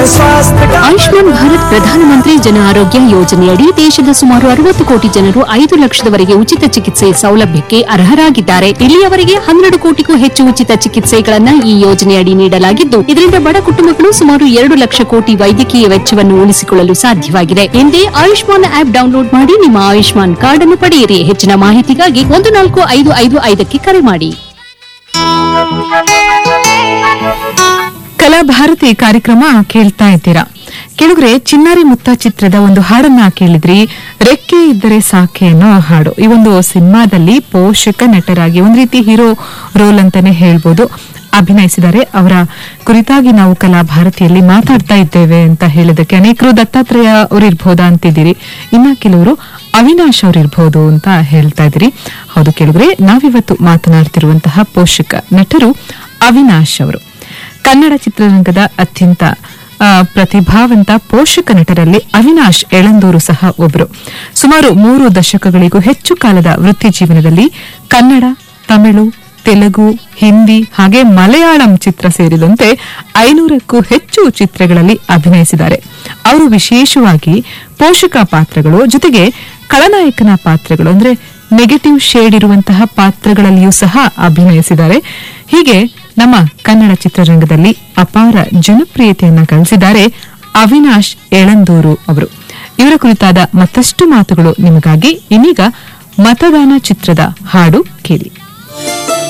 स्वास्थ्य का ಆಯುಷ್ಮಾನ್ ಭಾರತ್ ಪ್ರಧಾನಮಂತ್ರಿ ಜನ ಆರೋಗ್ಯ ಯೋಜನೆಯಡಿ ದೇಶದ ಸುಮಾರು ಅರವತ್ತು ಕೋಟಿ ಜನರು ಐದು ಲಕ್ಷದವರೆಗೆ ಉಚಿತ ಚಿಕಿತ್ಸೆ ಸೌಲಭ್ಯಕ್ಕೆ ಅರ್ಹರಾಗಿದ್ದಾರೆ ಇಲ್ಲಿಯವರೆಗೆ ಹನ್ನೆರಡು ಕೋಟಿಗೂ ಹೆಚ್ಚು ಉಚಿತ ಚಿಕಿತ್ಸೆಗಳನ್ನ ಈ ಯೋಜನೆಯಡಿ ನೀಡಲಾಗಿದ್ದು ಇದರಿಂದ ಬಡ ಕುಟುಂಬಗಳು ಸುಮಾರು ಎರಡು ಲಕ್ಷ ಕೋಟಿ ವೈದ್ಯಕೀಯ ವೆಚ್ಚವನ್ನು ಉಳಿಸಿಕೊಳ್ಳಲು ಸಾಧ್ಯವಾಗಿದೆ ಎಂದೇ ಆಯುಷ್ಮಾನ್ ಆಪ್ ಡೌನ್ಲೋಡ್ ಮಾಡಿ ನಿಮ್ಮ ಆಯುಷ್ಮಾನ್ ಕಾರ್ಡ್ ಅನ್ನು ಪಡೆಯಿರಿ ಹೆಚ್ಚಿನ ಮಾಹಿತಿಗಾಗಿ ಒಂದು ನಾಲ್ಕು ಐದು ಐದು ಐದಕ್ಕೆ ಕರೆ ಮಾಡಿ ಕಲಾಭಾರತಿ ಕಾರ್ಯಕ್ರಮ ಕೇಳ್ತಾ ಇದ್ದೀರಾ ಕೆಳಗರೆ ಚಿನ್ನಾರಿ ಮುತ್ತ ಚಿತ್ರದ ಒಂದು ಹಾಡನ್ನ ಕೇಳಿದ್ರಿ ರೆಕ್ಕೆ ಇದ್ದರೆ ಸಾಕೆ ಅನ್ನೋ ಹಾಡು ಈ ಒಂದು ಸಿನಿಮಾದಲ್ಲಿ ಪೋಷಕ ನಟರಾಗಿ ಒಂದ್ ರೀತಿ ಹೀರೋ ರೋಲ್ ಅಂತಾನೆ ಹೇಳ್ಬೋದು ಅಭಿನಯಿಸಿದ್ದಾರೆ ಅವರ ಕುರಿತಾಗಿ ನಾವು ಕಲಾಭಾರತಿಯಲ್ಲಿ ಮಾತಾಡ್ತಾ ಇದ್ದೇವೆ ಅಂತ ಹೇಳಿದಕ್ಕೆ ಅನೇಕರು ದತ್ತಾತ್ರೇಯ ಅವರಿರ್ಬೋದಾ ಅಂತಿದ್ದೀರಿ ಇನ್ನ ಕೆಲವರು ಅವಿನಾಶ್ ಅವರಿರ್ಬೋದು ಅಂತ ಹೇಳ್ತಾ ಇದ್ದೀರಿ ಹೌದು ಕೇಳಿದ್ರೆ ನಾವಿವತ್ತು ಮಾತನಾಡ್ತಿರುವಂತಹ ಪೋಷಕ ನಟರು ಅವಿನಾಶ್ ಅವರು ಕನ್ನಡ ಚಿತ್ರರಂಗದ ಅತ್ಯಂತ ಆ, ಪ್ರತಿಭಾವಂತ ಪೋಷಕ ನಟರಲ್ಲಿ ಅವಿನಾಶ್ ಎಳಂದೂರು ಸಹ ಒಬ್ಬರು ಸುಮಾರು ಮೂರು ದಶಕಗಳಿಗೂ ಹೆಚ್ಚು ಕಾಲದ ವೃತ್ತಿ ಜೀವನದಲ್ಲಿ ಕನ್ನಡ ತಮಿಳು ತೆಲುಗು ಹಿಂದಿ ಹಾಗೆ ಮಲಯಾಳಂ ಚಿತ್ರ ಸೇರಿದಂತೆ ಐನೂರಕ್ಕೂ ಹೆಚ್ಚು ಚಿತ್ರಗಳಲ್ಲಿ ಅಭಿನಯಿಸಿದ್ದಾರೆ ಅವರು ವಿಶೇಷವಾಗಿ ಪೋಷಕ ಪಾತ್ರಗಳು ಜೊತೆಗೆ ಖಳನಾಯಕನ ಪಾತ್ರಗಳು ಅಂದ್ರೆ ನೆಗೆಟಿವ್ ಶೇಡ್ ಇರುವಂತಹ ಪಾತ್ರಗಳಲ್ಲಿಯೂ ಸಹ ಅಭಿನಯಿಸಿದ್ದಾರೆ ಹೀಗೆ ನಮ್ಮ ಕನ್ನಡ ಚಿತ್ರರಂಗದಲ್ಲಿ ಅಪಾರ ಜನಪ್ರಿಯತೆಯನ್ನ ಗಳಿಸಿದ್ದಾರೆ ಅವಿನಾಶ್ ಎಳಂದೂರು ಅವರು ಇವರ ಕುರಿತಾದ ಮತ್ತಷ್ಟು ಮಾತುಗಳು ನಿಮಗಾಗಿ ಇನ್ನೀಗ ಮತದಾನ ಚಿತ್ರದ ಹಾಡು ಕೇಳಿ